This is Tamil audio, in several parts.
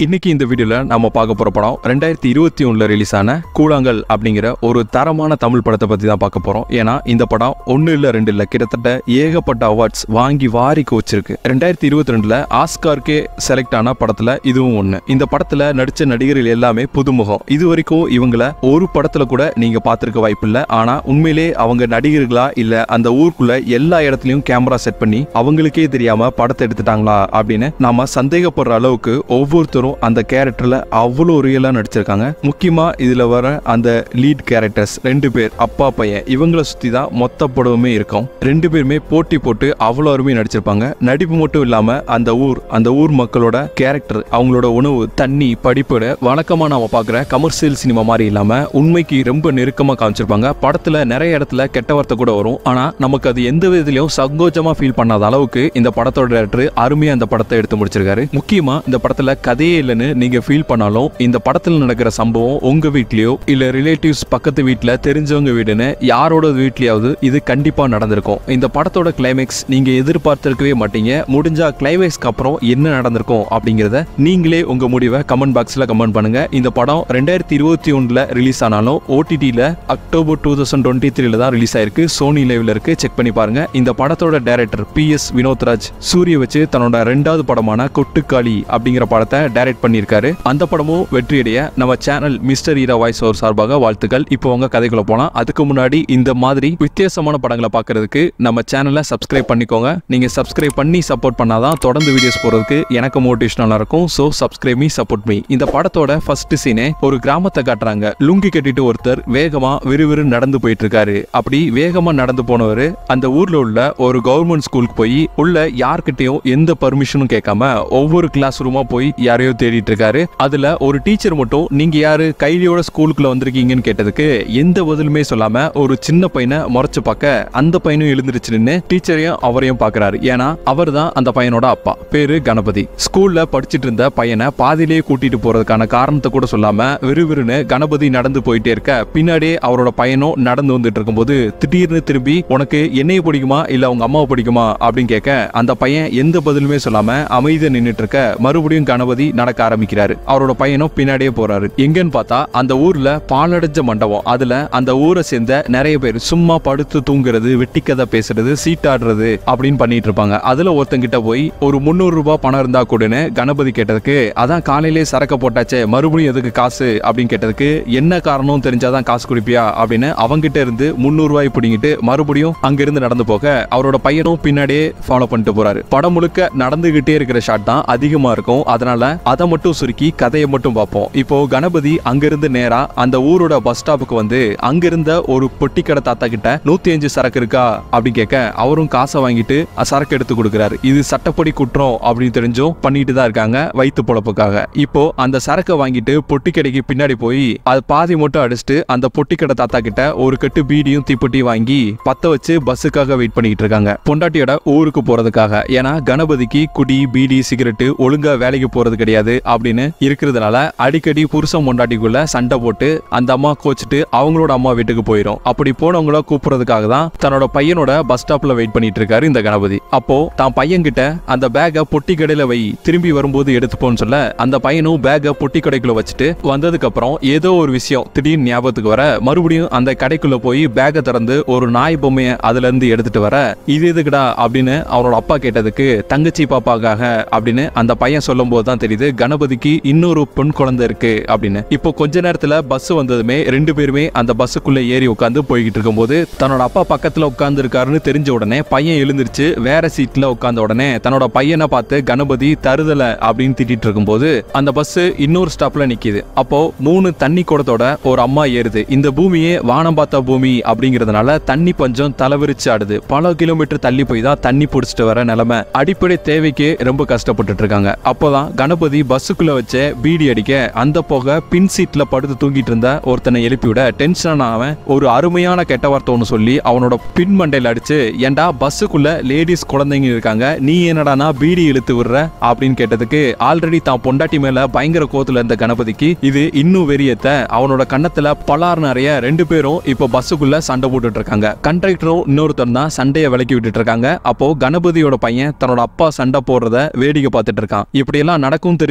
இன்னைக்கு இந்த வீடியோல நம்ம பார்க்க போற படம் ரெண்டாயிரத்தி இருபத்தி ஒண்ணுல ரிலீஸ் ஆன கூழாங்கல் அப்படிங்கிற ஒரு தரமான தமிழ் படத்தை பத்தி தான் பார்க்க போறோம் ஏன்னா இந்த படம் ஒன்னு இல்ல ரெண்டு இல்ல கிட்டத்தட்ட ஏகப்பட்ட அவார்ட்ஸ் வாங்கி வாரி வச்சிருக்கு ரெண்டாயிரத்தி இருபத்தி ரெண்டுல ஆஸ்கார்க்கே செலக்ட் ஆன படத்துல இதுவும் ஒண்ணு இந்த படத்துல நடிச்ச நடிகர்கள் எல்லாமே புதுமுகம் இது வரைக்கும் இவங்கள ஒரு படத்துல கூட நீங்க பார்த்திருக்க வாய்ப்பில்லை ஆனா உண்மையிலே அவங்க நடிகர்களா இல்ல அந்த ஊருக்குள்ள எல்லா இடத்துலயும் கேமரா செட் பண்ணி அவங்களுக்கே தெரியாம படத்தை எடுத்துட்டாங்களா அப்படின்னு நாம சந்தேகப்படுற அளவுக்கு ஒவ்வொருத்தரும் அந்த கேரக்டர்ல அவ்வளோ ரியலா நடிச்சிருக்காங்க முக்கியமா இதுல வர அந்த லீட் கேரக்டர்ஸ் ரெண்டு பேர் அப்பா பையன் இவங்களை சுத்தி தான் மொத்த படமுமே இருக்கும் ரெண்டு பேருமே போட்டி போட்டு அவ்வளோ அருமையாக நடிச்சிருப்பாங்க நடிப்பு மட்டும் இல்லாம அந்த ஊர் அந்த ஊர் மக்களோட கேரக்டர் அவங்களோட உணவு தண்ணி படிப்போட வழக்கமா நாம பார்க்குற கமர்ஷியல் சினிமா மாதிரி இல்லாம உண்மைக்கு ரொம்ப நெருக்கமா காமிச்சிருப்பாங்க படத்துல நிறைய இடத்துல கெட்ட வார்த்தை கூட வரும் ஆனா நமக்கு அது எந்த விதத்திலையும் சங்கோஜமா ஃபீல் பண்ணாத அளவுக்கு இந்த படத்தோட டேரக்டர் அருமையா இந்த படத்தை எடுத்து முடிச்சிருக்காரு முக்கியமா இந்த படத்துல கதையே இல்லைன்னு நீங்க ஃபீல் பண்ணாலும் இந்த படத்துல நடக்கிற சம்பவம் உங்க வீட்லயோ இல்ல ரிலேட்டிவ்ஸ் பக்கத்து வீட்ல தெரிஞ்சவங்க வீடுன்னு யாரோட வீட்லயாவது இது கண்டிப்பா நடந்திருக்கும் இந்த படத்தோட கிளைமேக்ஸ் நீங்க எதிர்பார்த்திருக்கவே மாட்டீங்க முடிஞ்சா கிளைமேக்ஸ்க்கு அப்புறம் என்ன நடந்திருக்கும் அப்படிங்கறத நீங்களே உங்க முடிவை கமெண்ட் பாக்ஸ்ல கமெண்ட் பண்ணுங்க இந்த படம் ரெண்டாயிரத்தி இருபத்தி ஒண்ணுல ரிலீஸ் ஆனாலும் ஓடிடியில் அக்டோபர் டூ தௌசண்ட் டுவெண்ட்டி த்ரீல தான் ரிலீஸ் ஆயிருக்கு சோனி லைவ்ல இருக்கு செக் பண்ணி பாருங்க இந்த படத்தோட டைரக்டர் பி எஸ் வினோத்ராஜ் சூரிய வச்சு தன்னோட ரெண்டாவது படமான கொட்டுக்காளி அப்படிங்கிற படத்தை டைரக்ட் பண்ணியிருக்காரு அந்த படமும் வெற்றியடைய நம்ம channel Mr Eera voice over சார்பாக வாழ்த்துக்கள் இப்போ உங்க கதைக்குள்ள போலாம் அதுக்கு முன்னாடி இந்த மாதிரி வித்தியாசமான படங்களை பார்க்கறதுக்கு நம்ம சேனலை சப்ஸ்கிரைப் பண்ணிக்கோங்க நீங்க சப்ஸ்கிரைப் பண்ணி சப்போர்ட் பண்ணாதான் தொடர்ந்து வீடியோஸ் போறதுக்கு எனக்கு மோட்டிவேஷனலா இருக்கும் so subscribe me support me இந்த படத்தோட ஃபர்ஸ்ட் சீனே ஒரு கிராமத்தை காட்டுறாங்க லுங்கி கட்டிட்டு ஒருத்தர் வேகமா விறுவிறு நடந்து போயிட்டு இருக்காரு அப்படி வேகமா நடந்து போனவர் அந்த ஊர்ல உள்ள ஒரு கவர்மெண்ட் ஸ்கூலுக்கு போய் உள்ள யார்கிட்டயும் எந்த பர்மிஷனும் கேட்காம ஒவ்வொரு கிளாஸ் ரூமா போய் யாரையோ தேடிட்டு இருக்காரு அதுல ஒரு டீச்சர் மட்டும் நீங்க யாரு கைலியோட ஸ்கூலுக்குள்ள வந்திருக்கீங்கன்னு கேட்டதுக்கு எந்த பதிலுமே சொல்லாம ஒரு சின்ன பையனை முறைச்சு பார்க்க அந்த பையனும் எழுந்திருச்சு நின்னு டீச்சரையும் அவரையும் பாக்குறாரு ஏன்னா அவர் தான் அந்த பையனோட அப்பா பேரு கணபதி ஸ்கூல்ல படிச்சிட்டு இருந்த பையனை பாதியிலேயே கூட்டிட்டு போறதுக்கான காரணத்தை கூட சொல்லாம விறுவிறுன்னு கணபதி நடந்து போயிட்டே இருக்க பின்னாடியே அவரோட பையனும் நடந்து வந்துட்டு இருக்கும்போது திடீர்னு திரும்பி உனக்கு என்னைய பிடிக்குமா இல்ல உங்க அம்மாவை பிடிக்குமா அப்படின்னு கேட்க அந்த பையன் எந்த பதிலுமே சொல்லாம அமைதியா நின்னுட்டு இருக்க மறுபடியும் கணபதி நடக்க ஆரம்பிக்கிறாரு அவரோட பையனும் பின்னாடியே போறாரு எங்கன்னு பார்த்தா அந்த ஊர்ல பாலடைஞ்ச மண்டபம் அதுல அந்த ஊரை சேர்ந்த நிறைய பேர் சும்மா படுத்து தூங்குறது வெட்டிக்கதை பேசுறது சீட்டாடுறது அப்படின்னு பண்ணிட்டு இருப்பாங்க அதுல ஒருத்தங்கிட்ட போய் ஒரு முந்நூறு ரூபாய் பணம் இருந்தா கூடன்னு கணபதி கேட்டதுக்கு அதான் காலையிலே சரக்க போட்டாச்சே மறுபடியும் எதுக்கு காசு அப்படின்னு கேட்டதுக்கு என்ன காரணம் தெரிஞ்சாதான் காசு குடிப்பியா அப்படின்னு அவங்கிட்ட இருந்து முந்நூறு ரூபாய் பிடிங்கிட்டு மறுபடியும் அங்கிருந்து நடந்து போக அவரோட பையனும் பின்னாடியே ஃபாலோ பண்ணிட்டு போறாரு படம் முழுக்க நடந்துகிட்டே இருக்கிற ஷாட் தான் அதிகமா இருக்கும் அதனால அதை மட்டும் சுருக்கி கதையை மட்டும் பார்ப்போம் இப்போ கணபதி அங்கிருந்து நேரா அந்த ஊரோட பஸ் ஸ்டாப்புக்கு வந்து அங்கிருந்த ஒரு பொட்டி கடை தாத்தா கிட்ட நூத்தி அஞ்சு சரக்கு இருக்கா அப்படின்னு கேட்க அவரும் காசை வாங்கிட்டு அ- சரக்கு எடுத்து கொடுக்குறாரு இது சட்டப்படி குற்றம் அப்படின்னு தெரிஞ்சும் பண்ணிட்டு தான் இருக்காங்க வயிற்று பொழப்புக்காக இப்போ அந்த சரக்கை வாங்கிட்டு பொட்டி கடைக்கு பின்னாடி போய் அது பாதி மட்டும் அடிச்சுட்டு அந்த பொட்டி கடை தாத்தா கிட்ட ஒரு கட்டு பீடியும் தீப்பெட்டி வாங்கி பத்த வச்சு பஸ்ஸுக்காக வெயிட் பண்ணிட்டு இருக்காங்க பொண்டாட்டியோட ஊருக்கு போறதுக்காக ஏன்னா கணபதிக்கு குடி பீடி சிகரெட்டு ஒழுங்கா வேலைக்கு போறது கிடையாது அப்படின்னு இருக்கிறதுனால அடிக்கடி புருஷன் பொண்டாட்டிக்குள்ள சண்டை போட்டு அந்த அம்மா கோச்சிட்டு அவங்களோட அம்மா வீட்டுக்கு போயிடும் அப்படி போனவங்கள கூப்பிடுறதுக்காக தான் தன்னோட பையனோட பஸ் ஸ்டாப்ல வெயிட் பண்ணிட்டு இருக்காரு இந்த கணபதி அப்போ தான் பையன் கிட்ட அந்த பேக்கை பொட்டி கடையில வை திரும்பி வரும்போது எடுத்துப்போன்னு சொல்ல அந்த பையனும் பேக்கை பொட்டி கடைக்குள்ள வச்சுட்டு வந்ததுக்கு அப்புறம் ஏதோ ஒரு விஷயம் திடீர்னு ஞாபகத்துக்கு வர மறுபடியும் அந்த கடைக்குள்ள போய் பேக்கை திறந்து ஒரு நாய் பொம்மைய அதுல இருந்து எடுத்துட்டு வர இது எதுக்குடா அப்படின்னு அவரோட அப்பா கேட்டதுக்கு தங்கச்சி பாப்பாக்காக அப்படின்னு அந்த பையன் சொல்லும் போது தான் தெரியுது கணபதிக்கு இன்னொரு பெண் குழந்தை இருக்கு அப்படின்னு இப்போ கொஞ்ச நேரத்துல பஸ் வந்ததுமே ரெண்டு பேருமே அந்த பஸ்ஸுக்குள்ள ஏறி உட்காந்து போய்கிட்டு இருக்கும்போது தன்னோட அப்பா பக்கத்துல உட்கார்ந்து இருக்காருன்னு தெரிஞ்ச உடனே பையன் எழுந்திருச்சு வேற சீட்ல உட்கார்ந்த உடனே தன்னோட பையனை பார்த்து கணபதி தருதல அப்படின்னு திட்டிட்டு இருக்கும்போது அந்த பஸ் இன்னொரு ஸ்டாப்ல நிக்குது அப்போ மூணு தண்ணி குடத்தோட ஒரு அம்மா ஏறுது இந்த பூமியே வானம் பார்த்த பூமி அப்படிங்கறதுனால தண்ணி பஞ்சம் தலைவிரிச்சு ஆடுது பல கிலோமீட்டர் தள்ளி போய் தான் தண்ணி பிடிச்சிட்டு வர நிலைமை அடிப்படை தேவைக்கு ரொம்ப கஷ்டப்பட்டுட்டு இருக்காங்க அப்போதான் கணபதி பஸ்ஸுக்குள்ள வச்ச பீடி அடிக்க அந்த போக பின் சீட்ல படுத்து தூங்கிட்டு இருந்த ஒருத்தனை எழுப்பி விட டென்ஷன் அவன் ஒரு அருமையான கெட்ட வார்த்தை ஒன்று சொல்லி அவனோட பின் மண்டையில அடிச்சு ஏன்டா பஸ்ஸுக்குள்ள லேடிஸ் குழந்தைங்க இருக்காங்க நீ என்னடானா பீடி இழுத்து விடுற அப்படின்னு கேட்டதுக்கு ஆல்ரெடி தான் பொண்டாட்டி மேல பயங்கர கோத்துல இருந்த கணபதிக்கு இது இன்னும் வெறியத்த அவனோட கன்னத்துல பலார் நிறைய ரெண்டு பேரும் இப்போ பஸ்ஸுக்குள்ள சண்டை போட்டுட்டு இருக்காங்க கண்டக்டரும் இன்னொருத்தர் தான் சண்டையை விலக்கி விட்டுட்டு இருக்காங்க அப்போ கணபதியோட பையன் தன்னோட அப்பா சண்டை போடுறத வேடிக்கை பார்த்துட்டு இருக்கான் இப்படியெல்லாம் நடக்கும் தெரிஞ்சு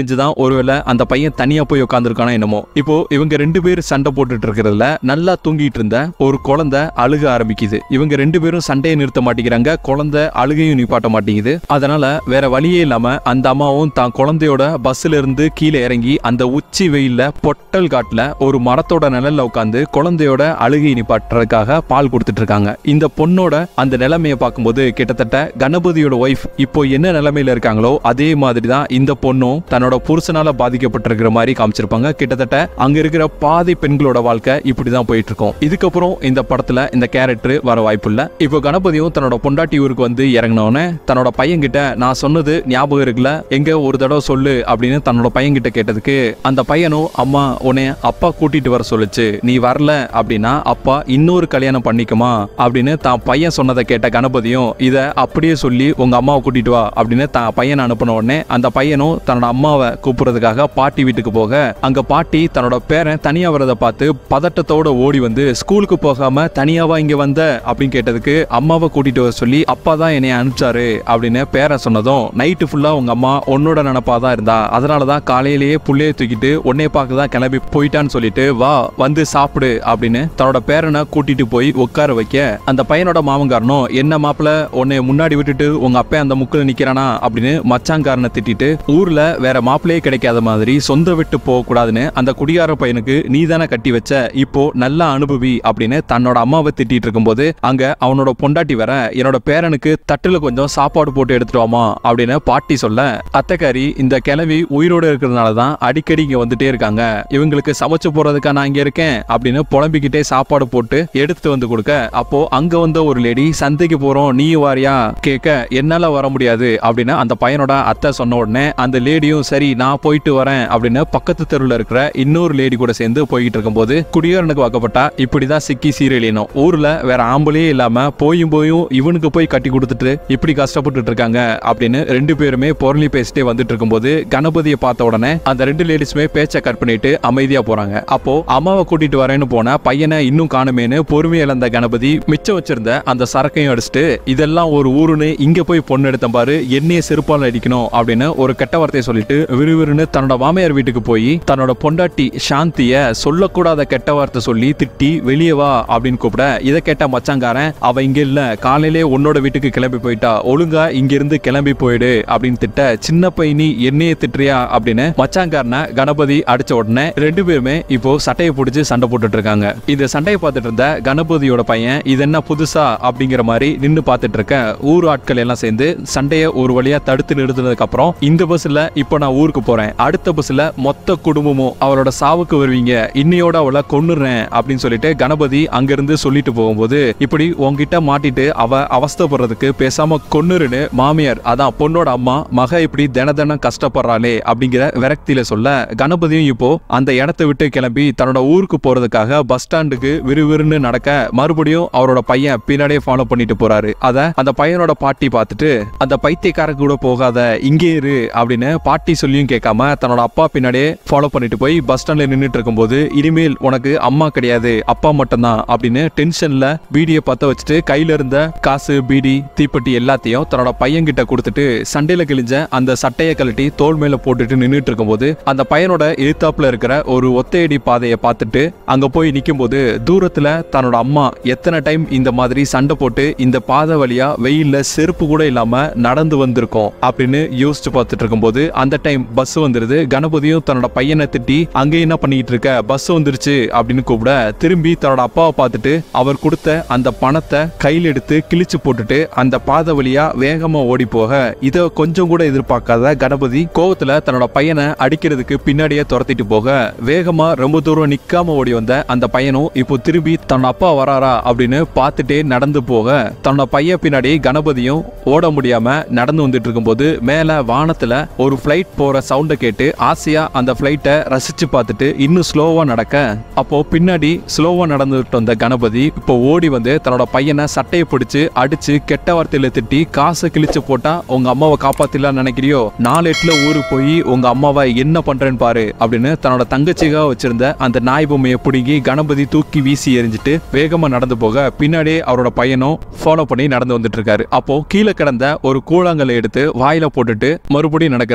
தெரிஞ்சுதான் ஒருவேளை அந்த பையன் தனியா போய் உட்காந்துருக்கானோ என்னமோ இப்போ இவங்க ரெண்டு பேரும் சண்டை போட்டுட்டு இருக்கிறதுல நல்லா தூங்கிட்டு இருந்த ஒரு குழந்தை அழுக ஆரம்பிக்குது இவங்க ரெண்டு பேரும் சண்டையை நிறுத்த மாட்டேங்கிறாங்க குழந்தை அழுகையும் நிப்பாட்ட மாட்டேங்குது அதனால வேற வழியே இல்லாம அந்த அம்மாவும் தான் குழந்தையோட பஸ்ல இருந்து கீழே இறங்கி அந்த உச்சி வெயில்ல பொட்டல் காட்டுல ஒரு மரத்தோட நிழல்ல உட்காந்து குழந்தையோட அழுகை நிப்பாட்டுறதுக்காக பால் கொடுத்துட்டு இருக்காங்க இந்த பொண்ணோட அந்த நிலைமையை பார்க்கும்போது கிட்டத்தட்ட கணபதியோட ஒய்ஃப் இப்போ என்ன நிலைமையில இருக்காங்களோ அதே மாதிரி தான் இந்த பொண்ணும் தன்னோட புருஷனால பாதிக்கப்பட்டிருக்கிற மாதிரி காமிச்சிருப்பாங்க கிட்டத்தட்ட அங்க இருக்கிற பாதி பெண்களோட வாழ்க்கை இப்படிதான் போயிட்டு இருக்கும் இதுக்கப்புறம் இந்த படத்துல இந்த கேரக்டர் வர வாய்ப்பு இல்ல இப்போ கணபதியும் தன்னோட பொண்டாட்டி ஊருக்கு வந்து இறங்கினோடனே தன்னோட பையன் கிட்ட நான் சொன்னது ஞாபகம் இருக்குல்ல எங்க ஒரு தடவை சொல்லு அப்படின்னு தன்னோட பையன் கிட்ட கேட்டதுக்கு அந்த பையனும் அம்மா உன்னை அப்பா கூட்டிட்டு வர சொல்லுச்சு நீ வரல அப்படின்னா அப்பா இன்னொரு கல்யாணம் பண்ணிக்குமா அப்படின்னு தான் பையன் சொன்னதை கேட்ட கணபதியும் இத அப்படியே சொல்லி உங்க அம்மாவை கூட்டிட்டு வா அப்படின்னு தான் பையனை அனுப்பின உடனே அந்த பையனும் தன்னோட அம்மாவை கூப்பிடுறதுக்காக பாட்டி வீட்டுக்கு போக அங்க பாட்டி தன்னோட பேரன் தனியா வரதை பார்த்து பதட்டத்தோட ஓடி வந்து ஸ்கூலுக்கு போகாம தனியாவா இங்க வந்த அப்படின்னு கேட்டதுக்கு அம்மாவை கூட்டிட்டு வர சொல்லி அப்பா தான் என்னை அனுப்பிச்சாரு அப்படின்னு பேரன் சொன்னதும் நைட்டு ஃபுல்லா உங்க அம்மா உன்னோட நினப்பா தான் இருந்தா அதனால தான் காலையிலேயே புள்ளைய தூக்கிட்டு உன்னைய பார்க்க தான் கிளம்பி போயிட்டான்னு சொல்லிட்டு வா வந்து சாப்பிடு அப்படின்னு தன்னோட பேரனை கூட்டிட்டு போய் உட்கார வைக்க அந்த பையனோட மாமங்காரனும் என்ன மாப்பிள உன்னை முன்னாடி விட்டுட்டு உங்க அப்பா அந்த முக்கில் நிக்கிறானா அப்படின்னு மச்சாங்காரனை திட்டிட்டு ஊர்ல வேற மாப்பிளையே கிடைக்காத மாதிரி சொந்த விட்டு போக கூடாதுன்னு அந்த குடியார பையனுக்கு நீ தானே கட்டி வச்ச இப்போ நல்லா அனுபவி அப்படின்னு தன்னோட அம்மாவை திட்டிட்டு இருக்கும்போது அங்க அவனோட பொண்டாட்டி வர என்னோட பேரனுக்கு தட்டுல கொஞ்சம் சாப்பாடு போட்டு எடுத்துட்டு வாமா அப்படின்னு பாட்டி சொல்ல அத்தைக்காரி இந்த கிளவி உயிரோட இருக்கிறதுனால தான் அடிக்கடி இங்க வந்துட்டே இருக்காங்க இவங்களுக்கு சமைச்சு போறதுக்கா நான் இங்க இருக்கேன் அப்படின்னு புலம்பிக்கிட்டே சாப்பாடு போட்டு எடுத்து வந்து கொடுக்க அப்போ அங்க வந்த ஒரு லேடி சந்தைக்கு போறோம் நீ வாரியா கேட்க என்னால வர முடியாது அப்படின்னு அந்த பையனோட அத்தை சொன்ன உடனே அந்த லேடியும் சரி நான் போயிட்டு வரேன் அப்படின்னு பக்கத்து தெருவில் இருக்கிற இன்னொரு லேடி கூட சேர்ந்து போய்கிட்டு இருக்கும்போது குடியாரனுக்கு வாக்கப்பட்டா இப்படிதான் சிக்கி சீரழியணும் ஊர்ல வேற ஆம்பளையே இல்லாம போயும் போயும் இவனுக்கு போய் கட்டி கொடுத்துட்டு இப்படி கஷ்டப்பட்டுட்டு இருக்காங்க அப்படின்னு ரெண்டு பேருமே பொருளி பேசிட்டே வந்துட்டு இருக்கும்போது கணபதியை பார்த்த உடனே அந்த ரெண்டு லேடிஸுமே பேச்சை கட் பண்ணிட்டு அமைதியா போறாங்க அப்போ அம்மாவை கூட்டிட்டு வரேன்னு போன பையனை இன்னும் காணுமேனு பொறுமை இழந்த கணபதி மிச்சம் வச்சிருந்த அந்த சரக்கையும் அடிச்சுட்டு இதெல்லாம் ஒரு ஊருன்னு இங்க போய் பொண்ணு எடுத்தேன் பாரு என்னைய செருப்பால் அடிக்கணும் அப்படின்னு ஒரு கெட்ட வார்த்தையை சொல்லிட்டு விறுவிறுன்னு தன்னோட மாமியார் வீட்டுக்கு போய் தன்னோட பொண்டாட்டி சாந்திய சொல்லக்கூடாத கெட்ட வார்த்தை சொல்லி திட்டி வெளியே வா அப்படின்னு கூப்பிட இதை கேட்ட மச்சாங்காரன் அவ இங்க இல்ல காலையிலே உன்னோட வீட்டுக்கு கிளம்பி போயிட்டா ஒழுங்கா இங்க இருந்து கிளம்பி போயிடு அப்படின்னு திட்ட சின்ன பையனி என்னையே திட்டுறியா அப்படின்னு மச்சாங்காரனை கணபதி அடிச்ச உடனே ரெண்டு பேருமே இப்போ சட்டையை பிடிச்சு சண்டை போட்டுட்டு இருக்காங்க இந்த சண்டையை பார்த்துட்டு இருந்த கணபதியோட பையன் இது என்ன புதுசா அப்படிங்கிற மாதிரி நின்னு பார்த்துட்டு இருக்க ஊர் ஆட்கள் எல்லாம் சேர்ந்து சண்டையை ஒரு வழியா தடுத்து நிறுத்தினதுக்கு அப்புறம் இந்த பஸ்ல இப்போ நான் ஊருக்கு போறேன் அடுத்த பஸ்ல மொத்த குடும்பமும் அவளோட சாவுக்கு வருவீங்க இன்னையோட அவளை கொன்னுறேன் அப்படின்னு சொல்லிட்டு கணபதி அங்கிருந்து சொல்லிட்டு போகும்போது இப்படி உன்கிட்ட மாட்டிட்டு அவ அவஸ்தைப்படுறதுக்கு பேசாம கொன்னுருன்னு மாமியார் அதான் பொண்ணோட அம்மா மக இப்படி தின தினம் கஷ்டப்படுறாளே அப்படிங்கிற விரக்தியில சொல்ல கணபதியும் இப்போ அந்த இடத்தை விட்டு கிளம்பி தன்னோட ஊருக்கு போறதுக்காக பஸ் ஸ்டாண்டுக்கு விறுவிறுன்னு நடக்க மறுபடியும் அவரோட பையன் பின்னாடியே ஃபாலோ பண்ணிட்டு போறாரு அத அந்த பையனோட பாட்டி பார்த்துட்டு அந்த பைத்தியக்கார கூட போகாத இங்கே இரு அப்படின்னு பாட்டி சொல்லியும் கேட்காம தன்னோட அப்பா பின்னாடியே ஃபாலோ பண்ணிட்டு போய் பஸ் ஸ்டாண்ட்ல நின்னுட்டு இருக்கும்போது இனிமேல் உனக்கு அம்மா கிடையாது அப்பா மட்டும்தான் அப்படின்னு டென்ஷன்ல பீடியை பத்த வச்சுட்டு கையில இருந்த காசு பீடி தீப்பெட்டி எல்லாத்தையும் தன்னோட பையன் கிட்ட கொடுத்துட்டு சண்டையில கிழிஞ்ச அந்த சட்டையை கழட்டி தோல் மேல போட்டுட்டு நின்னுட்டு இருக்கும்போது அந்த பையனோட எதிர்த்தாப்புல இருக்கிற ஒரு ஒத்தையடி பாதையை பார்த்துட்டு அங்க போய் நிக்கும்போது தூரத்துல தன்னோட அம்மா எத்தனை டைம் இந்த மாதிரி சண்டை போட்டு இந்த பாதை வழியா வெயில்ல செருப்பு கூட இல்லாம நடந்து வந்திருக்கோம் அப்படின்னு யோசிச்சு பார்த்துட்டு இருக்கும்போது அந்த டைம் பஸ் வந்துருது கணபதியும் தன்னோட பையனை திட்டி அங்க என்ன பண்ணிட்டு இருக்க பஸ் வந்துருச்சு அப்படின்னு கூப்பிட திரும்பி தன்னோட அப்பாவை பார்த்துட்டு அவர் கொடுத்த அந்த பணத்தை கையில் எடுத்து கிழிச்சு போட்டுட்டு அந்த பாதை வழியா வேகமா ஓடி போக இத கொஞ்சம் கூட எதிர்பார்க்காத கணபதி கோவத்துல தன்னோட பையனை அடிக்கிறதுக்கு பின்னாடியே துரத்திட்டு போக வேகமா ரொம்ப தூரம் நிக்காம ஓடி வந்த அந்த பையனும் இப்போ திரும்பி தன்னோட அப்பா வராரா அப்படின்னு பார்த்துட்டே நடந்து போக தன்னோட பையன் பின்னாடி கணபதியும் ஓட முடியாம நடந்து வந்துட்டு இருக்கும்போது மேல வானத்துல ஒரு ஃபிளைட் போற சவுண்டை கேட்டு ஆசையா அந்த ஃபிளைட்டை ரசிச்சு பார்த்துட்டு இன்னும் ஸ்லோவா நடக்க அப்போ பின்னாடி ஸ்லோவா நடந்துட்டு வந்த கணபதி இப்போ ஓடி வந்து தன்னோட பையனை சட்டையை பிடிச்சு அடிச்சு கெட்ட வார்த்தையில திட்டி காசை கிழிச்சு போட்டா உங்க அம்மாவை காப்பாத்திடலாம் நினைக்கிறியோ நாலு எட்டுல ஊருக்கு போய் உங்க அம்மாவை என்ன பண்றேன்னு பாரு அப்படின்னு தன்னோட தங்கச்சிக்காக வச்சிருந்த அந்த நாய் பொம்மையை பிடுங்கி கணபதி தூக்கி வீசி எறிஞ்சிட்டு வேகமா நடந்து போக பின்னாடியே அவரோட பையனும் ஃபாலோ பண்ணி நடந்து வந்துட்டு இருக்காரு அப்போ கீழே கிடந்த ஒரு கூழாங்கல்லை எடுத்து வாயில போட்டுட்டு மறுபடியும் நடக்கிறாரு ஏன்னா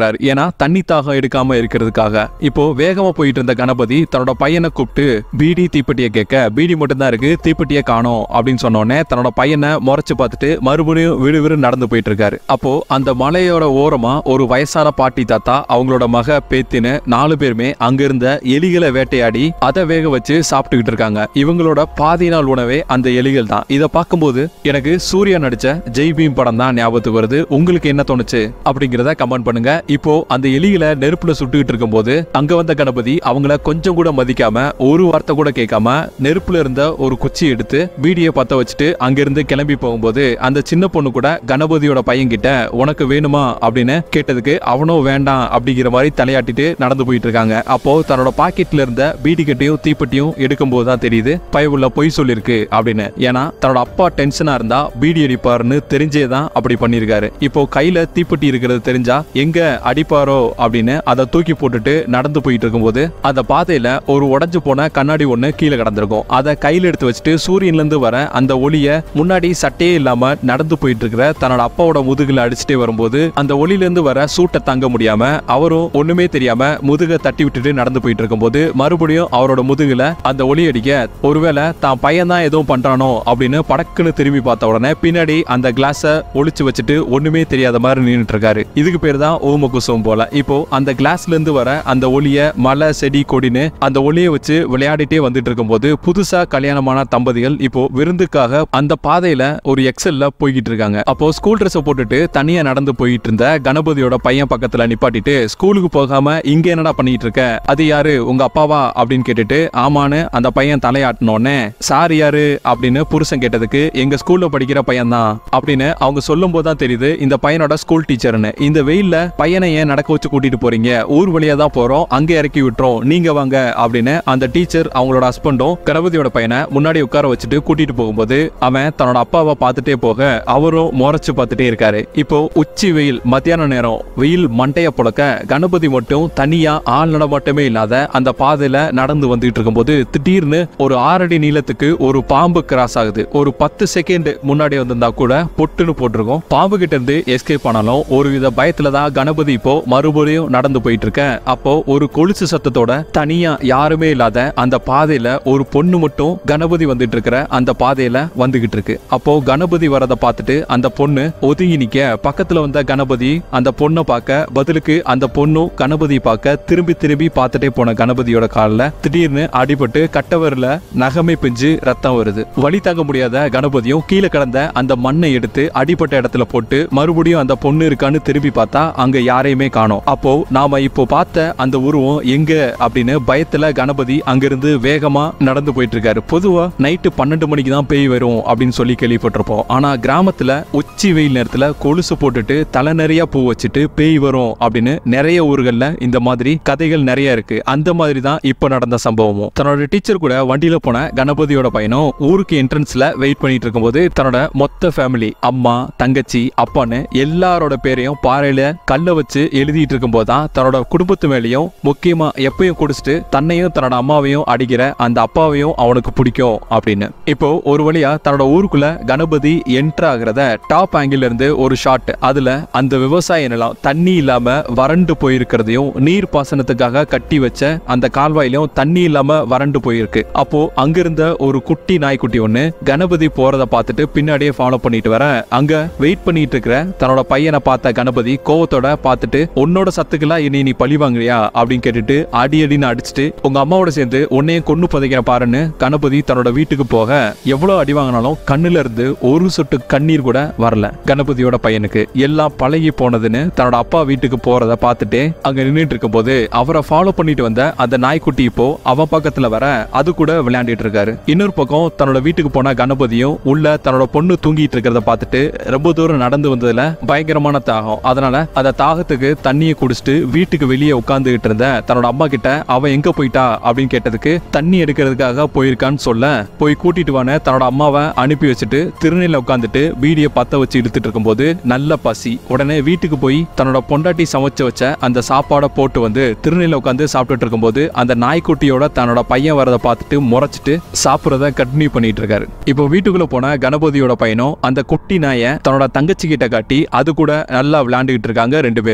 தண்ணி தாகம் எடுக்காம இருக்கிறதுக்காக இப்போ வேகமா போயிட்டு இருந்த கணபதி தன்னோட பையனை கூப்பிட்டு பீடி தீப்பெட்டியை கேட்க பீடி மட்டும் தான் இருக்கு தீப்பெட்டியை காணோம் அப்படின்னு சொன்ன உடனே தன்னோட பையனை முறைச்சு பார்த்துட்டு மறுபடியும் விடு விடு நடந்து போயிட்டு இருக்காரு அப்போ அந்த மலையோட ஓரமா ஒரு வயசான பாட்டி தாத்தா அவங்களோட மக பேத்தின்னு நாலு பேருமே அங்க இருந்த எலிகளை வேட்டையாடி அதை வேக வச்சு சாப்பிட்டுக்கிட்டு இருக்காங்க இவங்களோட பாதி நாள் உணவே அந்த எலிகள் தான் இதை பார்க்கும்போது எனக்கு சூர்யா நடிச்ச ஜெய் பீம் படம் தான் ஞாபகத்துக்கு வருது உங்களுக்கு என்ன தோணுச்சு அப்படிங்கிறத கமெண்ட் பண்ணுங்க இப்போ அந்த எலிகளை நெருப்புல சுட்டுக்கிட்டு இருக்கும்போது அங்க வந்த கணபதி அவங்கள கொஞ்சம் கூட மதிக்காம ஒரு வார்த்தை கூட கேட்காம நெருப்புல இருந்த ஒரு குச்சி எடுத்து பீடியை பத்த வச்சுட்டு அங்கிருந்து கிளம்பி போகும்போது அந்த சின்ன பொண்ணு கூட கணபதியோட பையன் கிட்ட உனக்கு வேணுமா அப்படின்னு கேட்டதுக்கு அவனும் வேண்டாம் அப்படிங்கிற மாதிரி தலையாட்டிட்டு நடந்து போயிட்டு இருக்காங்க அப்போ தன்னோட பாக்கெட்ல இருந்த பீடி கட்டையும் தீப்பெட்டியும் எடுக்கும்போது தான் தெரியுது பயவுள்ள பொய் சொல்லிருக்கு அப்படின்னு ஏன்னா தன்னோட அப்பா டென்ஷனா இருந்தா பீடி அடிப்பாருன்னு தெரிஞ்சே தான் அப்படி பண்ணியிருக்காரு இப்போ கையில தீப்பெட்டி இருக்கிறது தெரிஞ்சா எங்க அடிப்பாரோ அப்படின்னு அதை தூக்கி போட்டுட்டு நடந்து போயிட்டு இருக்கும்போது அந்த பாதையில ஒரு உடைஞ்சு போன கண்ணாடி ஒண்ணு கீழே கிடந்திருக்கும் அதை கையில எடுத்து வச்சுட்டு சூரியன்ல இருந்து வர அந்த ஒளிய முன்னாடி சட்டையே இல்லாம நடந்து போயிட்டு இருக்கிற தன்னோட அப்பாவோட முதுகுல அடிச்சுட்டே வரும்போது அந்த ஒளியில இருந்து வர சூட்டை தாங்க முடியாம அவரும் ஒண்ணுமே தெரியாம முதுக தட்டி விட்டுட்டு நடந்து போயிட்டு இருக்கும்போது மறுபடியும் அவரோட முதுகுல அந்த ஒளி அடிக்க ஒருவேளை தான் பையன் தான் எதுவும் பண்றானோ அப்படின்னு படக்குன்னு திரும்பி பார்த்த உடனே பின்னாடி அந்த கிளாஸ ஒளிச்சு வச்சுட்டு ஒண்ணுமே தெரியாத மாதிரி நின்னுட்டு இருக்காரு இதுக்கு பேர் தான் ஓம குசும் போல இப்போ அந்த கிளாஸ்ல இருந்து வர அந்த ஒளிய மலை செடி கொடின்னு அந்த ஒளியை வச்சு விளையாடிட்டே வந்துட்டு இருக்கும்போது புதுசா கல்யாணமான தம்பதிகள் இப்போ விருந்துக்காக அந்த பாதையில ஒரு எக்ஸல்ல போய்கிட்டு இருக்காங்க அப்போ ஸ்கூல் ட்ரெஸ் போட்டுட்டு தனியா நடந்து போயிட்டு இருந்த கணபதியோட பையன் பக்கத்துல நிப்பாட்டிட்டு ஸ்கூலுக்கு போகாம இங்க என்னடா பண்ணிட்டு இருக்க அது யாரு உங்க அப்பாவா அப்படின்னு கேட்டுட்டு ஆமான்னு அந்த பையன் தலையாட்டினோடனே சார் யாரு அப்படின்னு புருஷன் கேட்டதுக்கு எங்க ஸ்கூல்ல படிக்கிற பையன் தான் அப்படின்னு அவங்க சொல்லும் போது தான் தெரியுது இந்த பையனோட ஸ்கூல் டீச்சர்னு இந்த வெயில்ல பையனை ஏன் நடக்க வச்சு கூட்டிட்டு போறீங்க ஊர் வழியா தான் போறோம் அங்க இறக்கி விட்டுறோம் நீங்க வாங்க அப்படின்னு அந்த டீச்சர் அவங்களோட ஹஸ்பண்டும் கணபதியோட பையனை முன்னாடி உட்கார வச்சுட்டு கூட்டிட்டு போகும்போது அவன் தன்னோட அப்பாவை பார்த்துட்டே போக அவரும் முறைச்சு பார்த்துட்டே இருக்காரு இப்போ உச்சி வெயில் மத்தியான நேரம் வெயில் மண்டைய புழக்க கணபதி மட்டும் தனியா ஆள் நடமாட்டமே இல்லாத அந்த பாதையில நடந்து வந்துட்டு இருக்கும்போது திடீர்னு ஒரு ஆறடி நீளத்துக்கு ஒரு பாம்பு கிராஸ் ஆகுது ஒரு பத்து செகண்ட் முன்னாடி வந்திருந்தா கூட பொட்டுன்னு போட்டிருக்கும் பாம்பு கிட்ட இருந்து எஸ்கேப் ஆனாலும் ஒரு வித பயத்துல தான் கணபதி இப்போ மறுபடியும் நடந்து போயிட்டு இருக்க அப்போ ஒரு கொலுசு சத்தத்தோட தனியா யாருமே இல்லாத அந்த பாதையில ஒரு பொண்ணு மட்டும் கணபதி வந்துட்டு இருக்கிற அந்த பாதையில வந்துகிட்டு இருக்கு அப்போ கணபதி வரத பார்த்துட்டு அந்த பொண்ணு ஒதுங்கி நிக்க பக்கத்துல வந்த கணபதி அந்த பொண்ணை பார்க்க பதிலுக்கு அந்த பொண்ணும் கணபதி பார்க்க திரும்பி திரும்பி பார்த்துட்டே போன கணபதியோட கால்ல திடீர்னு அடிபட்டு கட்டவரில் நகமே பிஞ்சு ரத்தம் வருது வலி தாங்க முடியாத கணபதியும் கீழே கிடந்த அந்த மண்ணை எடுத்து அடிபட்ட இடத்துல போட்டு மறுபடியும் அந்த பொண்ணு இருக்கான்னு திரும்பி பார்த்தா அங்க யாரையுமே காணோம் அப்போ நாம இப்போ பார்த்த அந்த உருவம் எங்க அப்படின்னு பயத்துல கணபதி அங்கிருந்து வேகமா நடந்து போயிட்டு இருக்காரு பொதுவா நைட்டு பன்னெண்டு மணிக்கு தான் பேய் வரும் அப்படின்னு சொல்லி கேள்விப்பட்டிருப்போம் ஆனா கிராமத்துல உச்சி வெயில் நேரத்துல கொலுசு போட்டுட்டு தலை நிறைய பூ வச்சுட்டு பேய் வரும் அப்படின்னு நிறைய ஊர்கள்ல இந்த மாதிரி கதைகள் நிறைய இருக்கு அந்த மாதிரி தான் இப்போ நடந்த சம்பவமும் தன்னோட டீச்சர் கூட வண்டியில போன கணபதியோட பையனும் ஊருக்கு என்ட்ரன்ஸ்ல வெயிட் பண்ணிட்டு இருக்கும்போது தன்னோட மொத்த ஃபேமிலி அம்மா தங்கச்சி அப்பான்னு எல்லாரோட பேரையும் பாறையில கல்ல வச்சு எழுதிட்டு இருக்கும்போது தான் தன்னோட குடும்பத்து மேலேயும் முக்கியமா எப்பயும் குடிச்சிட்டு தன்னையும் தன்னோட அம்மாவையும் அடிக்கிற அந்த அப்பாவையும் அவனுக்கு பிடிக்கும் அப்படின்னு இப்போ ஒரு வழியா தன்னோட ஊருக்குள்ள கணபதி என்டர் ஆகிறத டாப் ஆங்கிள் இருந்து ஒரு ஷாட் அதுல அந்த விவசாய நிலம் தண்ணி இல்லாம வறண்டு போயிருக்கிறதையும் நீர் பாசனத்துக்காக கட்டி வச்ச அந்த கால்வாயிலையும் தண்ணி இல்லாம வறண்டு போயிருக்கு அப்போ அங்கிருந்த ஒரு குட்டி நாய்க்குட்டி ஒண்ணு கணபதி போறத பார்த்துட்டு பின்னாடியே ஃபாலோ பண்ணிட்டு வர அங்க வெயிட் பண்ணிட்டு இருக்கிற தன்னோட பையனை பார்த்த கணபதி கோவத்தோட பார்த்துட்டு உன்னோட சத்துக்கெல்லாம் இனி நீ பழி வாங்குறியா அப்படின்னு கேட்டுட்டு அடி அடின்னு அடிச்சுட்டு உங்க அம்மாவோட சேர்ந்து உன்னையும் கொண்டு புதைக்கிற பாருன்னு கணபதி தன்னோட வீட்டுக்கு போக எவ்வளவு அடி வாங்கினாலும் கண்ணுல இருந்து ஒரு சொட்டு கண்ணீர் கூட வரல கணபதியோட பையனுக்கு எல்லாம் பழகி போனதுன்னு தன்னோட அப்பா வீட்டுக்கு போறத பார்த்துட்டு அங்க நின்னுட்டு இருக்கும்போது அவரை ஃபாலோ பண்ணிட்டு வந்த அந்த நாய்க்குட்டி இப்போ அவன் பக்கத்துல வர அது கூட விளையாண்டுட்டு இருக்காரு இன்னொரு பக்கம் தன்னோட வீட்டுக்கு போன கணபதியும் உள்ள தன்னோட பொண்ணு தூங்கிட்டு இருக்கிறத பார்த்துட்டு ரொம்ப தூரம் நடந்து வந்ததுல பயங்கரமான தாகம் அதனால அந்த தாகத்துக்கு தண்ணியை குடிச்சிட்டு வீட்டுக்கு வெளியே உட்கார்ந்துகிட்டு இருந்த தன்னோட அம்மா கிட்ட அவ எங்க போயிட்டா அப்படின்னு கேட்டதுக்கு தண்ணி எடுக்கிறதுக்காக போயிருக்கான்னு சொல்ல போய் கூட்டிட்டு வான தன்னோட அம்மாவை அனுப்பி வச்சுட்டு திருநெல்ல உட்காந்துட்டு பீடியை பத்த வச்சு இழுத்துட்டு இருக்கும்போது நல்ல பசி உடனே வீட்டுக்கு போய் தன்னோட பொண்டாட்டி சமைச்சு வச்ச அந்த சாப்பாடை போட்டு வந்து திருநெல்ல உட்காந்து சாப்பிட்டுட்டு இருக்கும்போது அந்த நாய்க்குட்டியோட தன்னோட பையன் வரதை பார்த்துட்டு முறைச்சிட்டு சாப்பிட்றத கண்டினியூ பண்ணிட்டு இருக்காரு இப்போ வீட்டுக்குள்ள போன கணபதியோட பையனும் அந்த குட்டி நாயை தன்னோட தங்கச்சி கிட்ட காட்டி அது கூட நல்லா விளையாண்டுகிட்டு இருக்காங்க ரெண்டு பேருமே அப்போ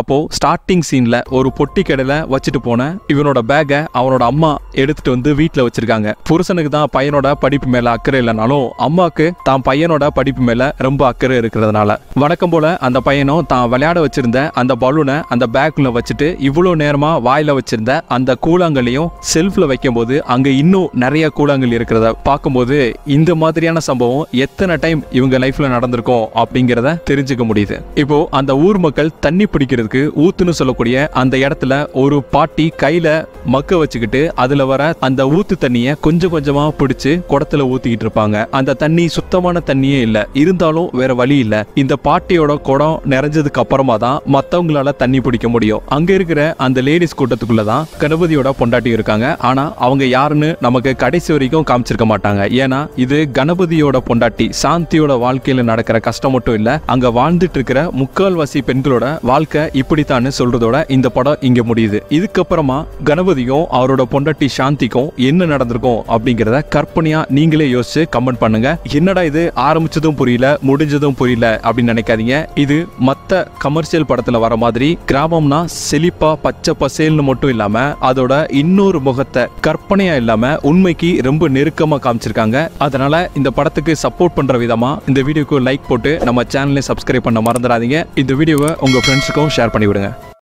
அப்போ ஸ்டார்டிங் சீன்ல ஒரு பொட்டி கடையில வச்சுட்டு போன இவனோட பேக்கை அவனோட அம்மா எடுத்துட்டு வந்து வீட்ல வச்சிருக்காங்க புருஷனுக்கு தான் பையனோட படிப்பு மேல அக்கறை இல்லைனாலும் அம்மாக்கு தான் பையனோட படிப்பு மேல ரொம்ப அக்கறை இருக்கிறதுனால வழக்கம் போல அந்த பையனும் தான் விளையாட வச்சிருந்த அந்த பலூனை அந்த பேக்குள்ள வச்சுட்டு இவ்வளோ நேரமா வாயில வச்சிருந்த அந்த கூழாங்கல்லையும் செல்ஃப்ல வைக்கும்போது அங்க இன்னும் நிறைய கூழாங்கல் இருக்கிறத பார்க்கும்போது இந்த மாதிரியான சம்பவம் எத்தனை டைம் இவங்க லைஃப்ல நடந்திருக்கும் அப்படிங்கிறத தெரிஞ்சுக்க முடியுது இப்போ அந்த ஊர் மக்கள் தண்ணி பிடிக்கிறதுக்கு ஊத்துன்னு சொல்லக்கூடிய அந்த இடத்துல ஒரு பாட்டி கையில மக்க வச்சுக்கிட்டு அதுல வர அந்த ஊத்து தண்ணிய கொஞ்சம் கொஞ்சமா பிடிச்சு குடத்துல ஊத்திக்கிட்டு இருப்பாங்க அந்த தண்ணி சுத்தமான தண்ணியே இல்ல இருந்தாலும் வேற வழி இல்ல இந்த பாட்டியோட குடம் நிறைஞ்சதுக்கு அப்புறமா தான் மத்தவங்களால தண்ணி பிடிக்க முடியும் அங்க இருக்கிற அந்த லேடிஸ் கூட்டத்துக்குள்ள தான் கணபதியோட பொண்டாட்டி இருக்காங்க ஆனா அவங்க யாருன்னு நமக்கு கடைசி வரைக்கும் காமிச்சிருக்க மாட்டாங்க ஏன்னா இது கணபதியோட பொண்டாட்டி சாந்தியோட வாழ்க்கையில நடக்கிற கஷ்டம் மட்டும் இல்ல அங்க வாழ்ந்துட்டு இருக்கிற முக்கால்வாசி பெண்களோட வாழ்க்கை இப்படித்தான்னு சொல்றதோட இந்த படம் இங்க முடியுது இதுக்கப்புறமா கணபதியும் அவரோட பொண்டாட்டி சாந்திக்கும் என்ன நடந்திருக்கும் அப்படிங்கிறத கற்பனையா நீங்களே யோசிச்சு கமெண்ட் பண்ணுங்க என்னடா இது ஆரம்பிச்சதும் புரியல முடிஞ்சதும் புரியல அப்படின்னு நினைக்காதீங்க இது மத்த கமர்ஷியல் படத்துல வர மாதிரி கிராமம்னா செழிப்பா பச்சை பசேல்னு மட்டும் இல்லாம அதோட இன்னொரு முகத்தை கற்பனையா இல்லாம உண்மைக்கு ரொம்ப நெருக்கமா காமிச்சிருக்காங்க அதனால இந்த படத்துக்கு சப்போர்ட் பண்ற விதமா இந்த வீடியோக்கு லைக் போட்டு நம்ம சேனலை சப்ஸ்கிரைப் பண்ண மறந்துடாதீங்க இந்த வீடியோவை உங்க ஃப்ரெண்ட்ஸுக்கும் ஷேர் பண்ணி விடுங்க